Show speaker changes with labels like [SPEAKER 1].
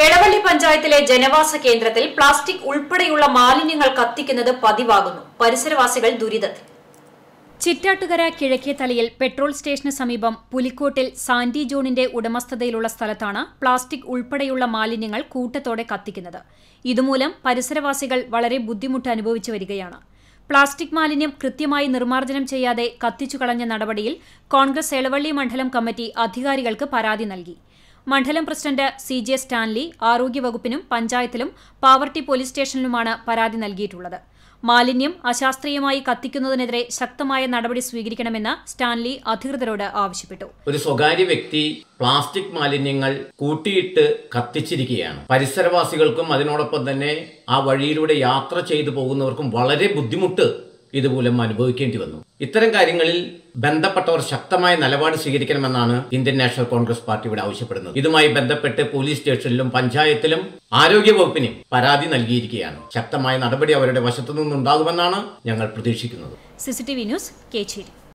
[SPEAKER 1] എടവള്ളി പഞ്ചായത്തിലെ ജനവാസ കേന്ദ്രത്തിൽ പ്ലാസ്റ്റിക് ഉൾപ്പെടെയുള്ള മാലിന്യങ്ങൾ കത്തിക്കുന്നത് പതിവാകുന്നു പരിസരവാസികൾ ദുരിതത്തിൽ
[SPEAKER 2] ചിറ്റാട്ടുകര കിഴക്കേത്തലയിൽ പെട്രോൾ സ്റ്റേഷന് സമീപം പുലിക്കോട്ടിൽ സാന്റി ജോണിന്റെ ഉടമസ്ഥതയിലുള്ള സ്ഥലത്താണ് പ്ലാസ്റ്റിക് ഉൾപ്പെടെയുള്ള മാലിന്യങ്ങൾ കൂട്ടത്തോടെ കത്തിക്കുന്നത് ഇതുമൂലം പരിസരവാസികൾ വളരെ ബുദ്ധിമുട്ട് അനുഭവിച്ചു വരികയാണ് പ്ലാസ്റ്റിക് മാലിന്യം കൃത്യമായി നിർമ്മാർജ്ജനം ചെയ്യാതെ കത്തിച്ചു കളഞ്ഞ നടപടിയിൽ കോൺഗ്രസ് എളവള്ളി മണ്ഡലം കമ്മിറ്റി അധികാരികൾക്ക് പരാതി നൽകി മണ്ഡലം പ്രസിഡന്റ് സി ജെ സ്റ്റാൻലി ആരോഗ്യവകുപ്പിനും പഞ്ചായത്തിലും പാവർട്ടി പോലീസ് സ്റ്റേഷനിലുമാണ് പരാതി നൽകിയിട്ടുള്ളത് മാലിന്യം അശാസ്ത്രീയമായി കത്തിക്കുന്നതിനെതിരെ ശക്തമായ നടപടി സ്വീകരിക്കണമെന്ന് സ്റ്റാൻലി അധികൃതരോട് ആവശ്യപ്പെട്ടു
[SPEAKER 3] ഒരു സ്വകാര്യ വ്യക്തി പ്ലാസ്റ്റിക് മാലിന്യങ്ങൾ കൂട്ടിയിട്ട് കത്തിച്ചിരിക്കുകയാണ് പരിസരവാസികൾക്കും അതിനോടൊപ്പം തന്നെ ആ വഴിയിലൂടെ യാത്ര ചെയ്തു പോകുന്നവർക്കും വളരെ ബുദ്ധിമുട്ട് ഇതുമൂലം അനുഭവിക്കേണ്ടി വന്നു ഇത്തരം കാര്യങ്ങളിൽ ബന്ധപ്പെട്ടവർ ശക്തമായ നിലപാട് സ്വീകരിക്കണമെന്നാണ് ഇന്ത്യൻ നാഷണൽ കോൺഗ്രസ് പാർട്ടി ഇവിടെ ആവശ്യപ്പെടുന്നത് ഇതുമായി ബന്ധപ്പെട്ട് പോലീസ് സ്റ്റേഷനിലും പഞ്ചായത്തിലും ആരോഗ്യവകുപ്പിനും പരാതി നൽകിയിരിക്കുകയാണ് ശക്തമായ നടപടി അവരുടെ വശത്തു നിന്നുണ്ടാകുമെന്നാണ് ഞങ്ങൾ പ്രതീക്ഷിക്കുന്നത്
[SPEAKER 2] സിസിടിവി ന്യൂസ് കേച്ചേരി